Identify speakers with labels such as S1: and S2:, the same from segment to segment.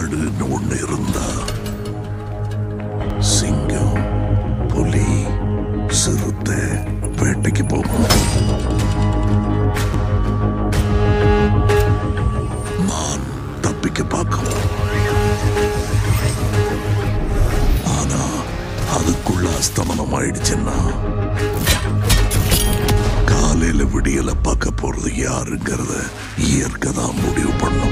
S1: காடுன்னு ஒண்ணு இருந்தா சிங்கம் புலி சிறுத்தை வேட்டைக்கு போகும் மான் தப்பிக்க பார்க்கும் ஆனா அதுக்குள்ள அஸ்தமனம் ஆயிடுச்சுன்னா காலையில விடியல பார்க்க போறது யாருங்கிறத இயற்கை தான் முடிவு பண்ணும்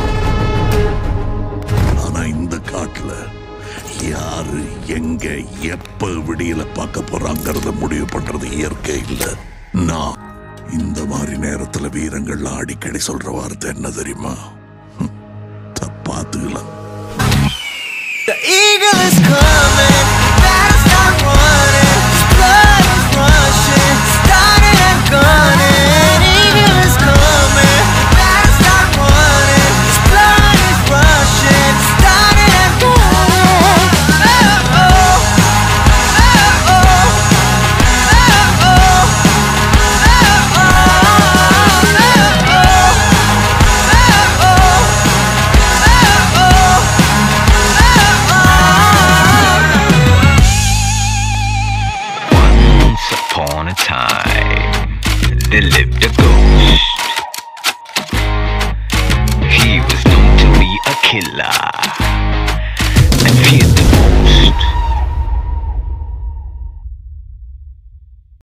S1: ஆனா இந்த காட்டுல யாரு எங்க எப்ப விடியல பார்க்க போறாங்கிறத முடிவு பண்றது இயற்கை இல்ல நான் இந்த மாதிரி நேரத்துல வீரங்கள்லாம் அடிக்கடி சொல்ற வார்த்தை என்ன தெரியுமா ஹம், த- பாத்துக்கலாம்
S2: The eagle is coming, better start running. His blood is rushing, started and gunning. Eagle is coming, better start running. His blood is rushing, started and gunning. Oh, oh, oh, oh, oh, oh,
S3: Once upon a time, there lived a ghost. He was known to be a killer.